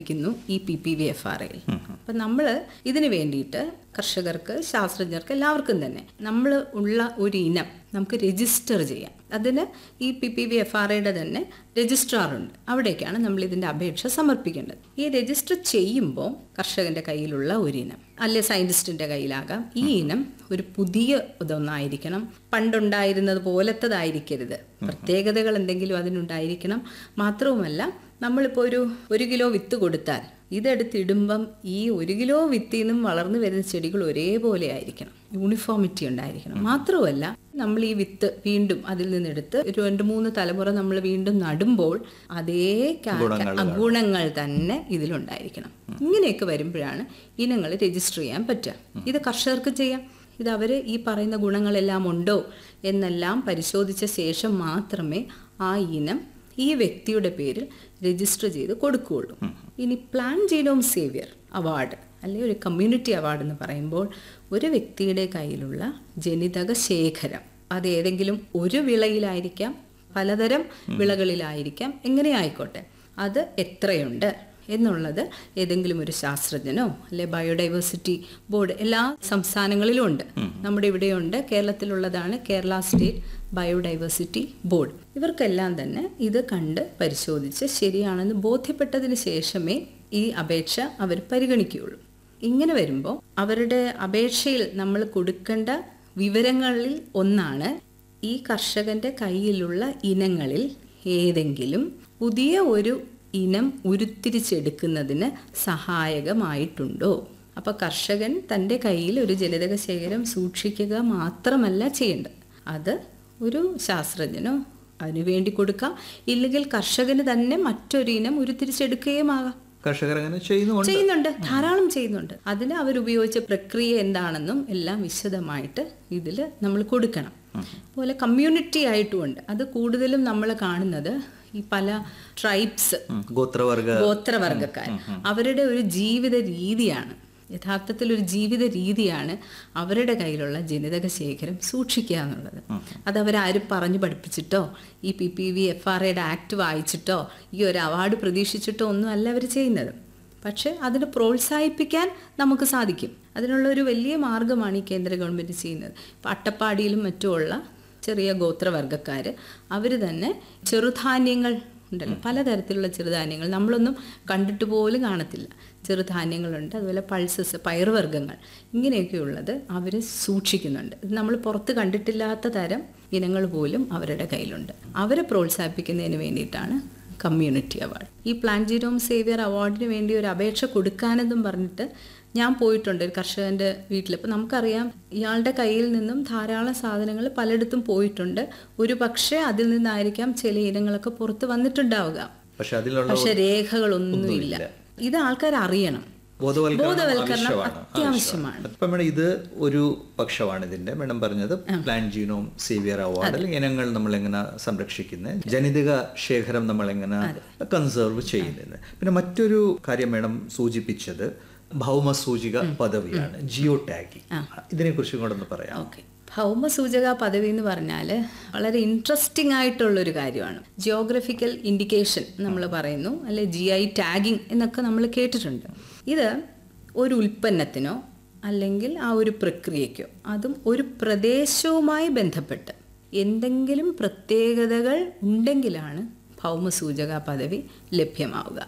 ക്കുന്നു ഈ P P V F R എയിൽ അപ്പം നമ്മൾ ഇതിന് വേണ്ടിയിട്ട് കർഷകർക്ക് ശാസ്ത്രജ്ഞർക്ക് എല്ലാവർക്കും തന്നെ നമ്മൾ ഉള്ള ഒരു ഇനം നമുക്ക് രജിസ്റ്റർ ചെയ്യാം അതിന് ഈ P P V F R ഐയുടെ തന്നെ രജിസ്ട്രാർ ഉണ്ട് അവിടേക്കാണ് നമ്മൾ ഇതിൻ്റെ അപേക്ഷ സമർപ്പിക്കേണ്ടത് ഈ രജിസ്റ്റർ ചെയ്യുമ്പോൾ കർഷകന്റെ കയ്യിലുള്ള ഒരു ഇനം അല്ലെ സയന്റിസ്റ്റിന്റെ കയ്യിലാകാം ഈ ഇനം ഒരു പുതിയ ഇതൊന്നായിരിക്കണം പണ്ടുണ്ടായിരുന്നത് പോലത്തതായിരിക്കരുത് പ്രത്യേകതകൾ എന്തെങ്കിലും അതിനുണ്ടായിരിക്കണം മാത്രവുമല്ല നമ്മളിപ്പോൾ ഒരു ഒരു കിലോ വിത്ത് കൊടുത്താൽ ഇതെടുത്തിടുമ്പം ഈ ഒരു കിലോ വിത്തിൽ നിന്നും വളർന്നു വരുന്ന ചെടികൾ ഒരേപോലെ ആയിരിക്കണം യൂണിഫോമിറ്റി ഉണ്ടായിരിക്കണം മാത്രമല്ല നമ്മൾ ഈ വിത്ത് വീണ്ടും അതിൽ നിന്നെടുത്ത് ഒരു രണ്ട് മൂന്ന് തലമുറ നമ്മൾ വീണ്ടും നടുമ്പോൾ അതേ കാ- ആ ഗുണങ്ങൾ തന്നെ ഇതിലുണ്ടായിരിക്കണം ഇങ്ങനെയൊക്കെ വരുമ്പോഴാണ് ഇനങ്ങൾ രജിസ്റ്റർ ചെയ്യാൻ പറ്റുക ഇത് കർഷകർക്ക് ചെയ്യാം ഇത് അവർ ഈ പറയുന്ന ഗുണങ്ങളെല്ലാം ഉണ്ടോ എന്നെല്ലാം പരിശോധിച്ച ശേഷം മാത്രമേ ആ ഇനം ഈ വ്യക്തിയുടെ പേരിൽ രജിസ്റ്റർ ചെയ്ത് കൊടുക്കുകയുള്ളൂ ഇനി പ്ലാൻ ജീനോം സേവിയർ അവാർഡ് അല്ലെങ്കിൽ ഒരു കമ്മ്യൂണിറ്റി അവാർഡ് എന്ന് പറയുമ്പോൾ ഒരു വ്യക്തിയുടെ കയ്യിലുള്ള ജനിതക ശേഖരം അത് ഏതെങ്കിലും ഒരു വിളയിലായിരിക്കാം പലതരം വിളകളിലായിരിക്കാം എങ്ങനെ ആയിക്കോട്ടെ അത് എത്രയുണ്ട് എന്നുള്ളത് ഏതെങ്കിലും ഒരു ശാസ്ത്രജ്ഞനോ അല്ലെ ബയോഡൈവേഴ്സിറ്റി ബോർഡ് എല്ലാ സംസ്ഥാനങ്ങളിലും ഉണ്ട് നമ്മുടെ ഇവിടെയുണ്ട് കേരളത്തിലുള്ളതാണ് കേരള സ്റ്റേറ്റ് ബയോഡൈവേഴ്സിറ്റി ബോർഡ് ഇവർക്കെല്ലാം തന്നെ ഇത് കണ്ട് പരിശോധിച്ച് ശരിയാണെന്ന് ബോധ്യപ്പെട്ടതിന് ശേഷമേ ഈ അപേക്ഷ അവർ പരിഗണിക്കുകയുള്ളൂ ഇങ്ങനെ വരുമ്പോൾ അവരുടെ അപേക്ഷയിൽ നമ്മൾ കൊടുക്കേണ്ട വിവരങ്ങളിൽ ഒന്നാണ് ഈ കർഷകന്റെ കയ്യിലുള്ള ഇനങ്ങളിൽ ഏതെങ്കിലും പുതിയ ഒരു ഇനം ഉരുത്തിരിച്ചെടുക്കുന്നതിന് സഹായകമായിട്ടുണ്ടോ അപ്പോൾ കർഷകൻ തൻ്റെ കയ്യിൽ ഒരു ജനിതക ശേഖരം സൂക്ഷിക്കുക മാത്രമല്ല ചെയ്യേണ്ടത് അത് ഒരു ശാസ്ത്രജ്ഞനോ അതിനു വേണ്ടി കൊടുക്കാം ഇല്ലെങ്കിൽ കർഷകന് തന്നെ മറ്റൊരു ഇനം ഉരുത്തിരിച്ചെടുക്കുകയുമാകാം കർഷകർ അങ്ങനെ ചെയ്യുന്നുമുണ്ട് ചെയ്യുന്നുണ്ട് ധാരാളം ചെയ്യുന്നുണ്ട് അതിന് അവരുപയോഗിച്ച പ്രക്രിയ എന്താണെന്നും എല്ലാം വിശദമായിട്ട് ഇതിൽ നമ്മൾ കൊടുക്കണം അതുപോലെ കമ്മ്യൂണിറ്റി ആയിട്ടുമുണ്ട് അത് കൂടുതലും നമ്മൾ കാണുന്നത് ഈ പല ട്രൈബ്സ് ഉം. ഗോത്രവർഗ ഗോത്രവർഗക്കാർ അവരുടെ ഒരു ജീവിത രീതിയാണ് യഥാർത്ഥത്തിൽ ഒരു ജീവിത രീതിയാണ് അവരുടെ കയ്യിലുള്ള ജനിതക ശേഖരം സൂക്ഷിക്കുക എന്നുള്ളത് അത് അവരാരും പറഞ്ഞു പഠിപ്പിച്ചിട്ടോ ഈ P P V F R എയുടെ ആക്ട് വായിച്ചിട്ടോ ഈ ഒരു അവാർഡ് പ്രതീക്ഷിച്ചിട്ടോ ഒന്നും അല്ല അവർ ചെയ്യുന്നത് പക്ഷെ അതിന് പ്രോത്സാഹിപ്പിക്കാൻ നമുക്ക് സാധിക്കും അതിനുള്ള ഒരു വലിയ മാർഗമാണ് ഈ കേന്ദ്ര ഗവൺമെൻറ് ചെയ്യുന്നത് ഇപ്പം അട്ടപ്പാടിയിലും മറ്റുമുള്ള ചെറിയ ഗോത്രവർഗ്ഗക്കാർ അവർ തന്നെ ചെറുധാന്യങ്ങൾ ഉണ്ടല്ലോ പലതരത്തിലുള്ള ചെറുധാന്യങ്ങൾ നമ്മളൊന്നും കണ്ടിട്ട് പോലും കാണത്തില്ല ചെറുധാന്യങ്ങളുണ്ട് അതുപോലെ പൾസസ് പയറുവർഗ്ഗങ്ങൾ ഇങ്ങനെയൊക്കെയുള്ളത് അവർ സൂക്ഷിക്കുന്നുണ്ട് ഇത് നമ്മൾ പുറത്ത് കണ്ടിട്ടില്ലാത്ത തരം ഇനങ്ങൾ പോലും അവരുടെ കയ്യിലുണ്ട് അവരെ പ്രോത്സാഹിപ്പിക്കുന്നതിന് വേണ്ടിയിട്ടാണ് കമ്മ്യൂണിറ്റി അവാർഡ് ഈ പ്ലാൻ ജീരോം സേവിയർ അവാർഡിന് വേണ്ടി ഒരു അപേക്ഷ കൊടുക്കാനെന്നും പറഞ്ഞിട്ട് ഞാൻ പോയിട്ടുണ്ട് ഒരു കർഷകന്റെ വീട്ടിൽ അപ്പം നമുക്കറിയാം ഇയാളുടെ കയ്യിൽ നിന്നും ധാരാളം സാധനങ്ങൾ പലയിടത്തും പോയിട്ടുണ്ട് ഒരു പക്ഷേ അതിൽ നിന്നായിരിക്കാം ചില ഇനങ്ങളൊക്കെ പുറത്ത് വന്നിട്ടുണ്ടാവുക പക്ഷെ അതിലുള്ള പക്ഷെ രേഖകളൊന്നുമില്ല ഇത് ആൾക്കാർ അറിയണം ബോധവൽക്കരണം ബോധവൽക്കരണം ആവശ്യമാണ്. അത്യാവശ്യമാണ് അപ്പൊ മേഡം ഇത് ഒരു പക്ഷമാണ് ഇതിന്റെ മേഡം പറഞ്ഞത് പ്ലാൻ ജീനോം സേവിയർ അവാർഡ് അല്ലെങ്കിൽ ഇനങ്ങൾ നമ്മൾ എങ്ങനെ സംരക്ഷിക്കുന്നത് ജനിതക ശേഖരം നമ്മൾ എങ്ങനെ കൺസേർവ് ചെയ്യുന്നത് പിന്നെ മറ്റൊരു കാര്യം മേഡം സൂചിപ്പിച്ചത് ഭൗമസൂചിക പദവിയാണ് ജിയോ ടാഗിങ് ഇതിനെ കുറിച്ചും കൂടെ ഒന്ന് പറയാം ഓക്കെ ഭൗമസൂചക പദവി എന്ന് പറഞ്ഞാൽ വളരെ ഇൻട്രസ്റ്റിംഗ് ആയിട്ടുള്ളൊരു കാര്യമാണ് ജിയോഗ്രഫിക്കൽ ഇൻഡിക്കേഷൻ നമ്മൾ പറയുന്നു അല്ലെ ജി ഐ ടാഗിങ് എന്നൊക്കെ നമ്മൾ കേട്ടിട്ടുണ്ട് ഇത് ഒരു ഉൽപ്പന്നത്തിനോ അല്ലെങ്കിൽ ആ ഒരു പ്രക്രിയയ്ക്കോ അതും ഒരു പ്രദേശവുമായി ബന്ധപ്പെട്ട് എന്തെങ്കിലും പ്രത്യേകതകൾ ഉണ്ടെങ്കിലാണ് ഭൗമസൂചക പദവി ലഭ്യമാവുക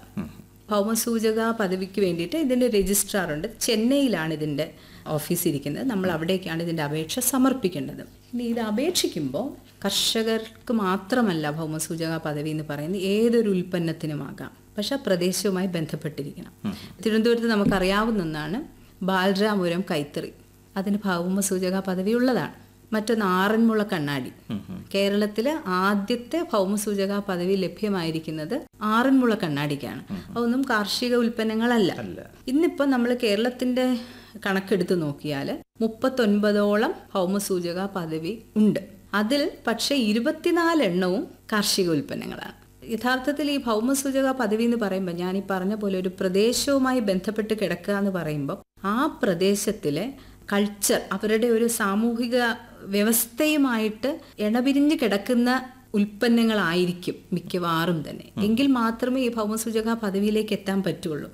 ഭൗമസൂചക പദവിക്ക് വേണ്ടിയിട്ട് ഇതിൻ്റെ രജിസ്ട്രാർ ഉണ്ട് ചെന്നൈയിലാണ് ഇതിൻ്റെ ഓഫീസ് ഇരിക്കുന്നത് നമ്മൾ അവിടേക്കാണ് ഇതിൻ്റെ അപേക്ഷ സമർപ്പിക്കേണ്ടത് ഇനി ഇത് അപേക്ഷിക്കുമ്പോൾ കർഷകർക്ക് മാത്രമല്ല ഭൗമസൂചക പദവി എന്ന് പറയുന്നത് ഏതൊരു ഉൽപ്പന്നത്തിനുമാകാം പക്ഷെ ആ പ്രദേശവുമായി ബന്ധപ്പെട്ടിരിക്കണം തിരുവനന്തപുരത്ത് നമുക്കറിയാവുന്ന ഒന്നാണ് ബാലരാപുരം കൈത്തറി അതിന് ഭൗമസൂചക പദവി ഉള്ളതാണ് മറ്റൊന്ന് ആറന്മുള കണ്ണാടി കേരളത്തിലെ ആദ്യത്തെ ഭൗമസൂചക പദവി ലഭ്യമായിരിക്കുന്നത് ആറന്മുള കണ്ണാടിക്കാണ് അതൊന്നും കാർഷിക ഉൽപ്പന്നങ്ങളല്ല ഇന്നിപ്പോൾ നമ്മൾ കേരളത്തിന്റെ കണക്കെടുത്ത് നോക്കിയാൽ മുപ്പത്തൊൻപതോളം ഭൗമസൂചക പദവി ഉണ്ട് അതിൽ പക്ഷേ ഇരുപത്തിനാല് എണ്ണവും കാർഷിക ഉൽപ്പന്നങ്ങളാണ് യഥാർത്ഥത്തിൽ ഈ ഭൗമസൂചക പദവി എന്ന് പറയുമ്പോൾ ഞാൻ ഈ പറഞ്ഞ പോലെ ഒരു പ്രദേശവുമായി ബന്ധപ്പെട്ട് കിടക്കുക എന്ന് പറയുമ്പോൾ ആ പ്രദേശത്തിലെ കൾച്ചർ അവരുടെ ഒരു സാമൂഹിക വ്യവസ്ഥയുമായിട്ട് ഇണപിരിഞ്ഞ് കിടക്കുന്ന ഉൽപ്പന്നങ്ങളായിരിക്കും മിക്കവാറും തന്നെ എങ്കിൽ മാത്രമേ ഈ ഭൗമസൂചക പദവിയിലേക്ക് എത്താൻ പറ്റുള്ളൂ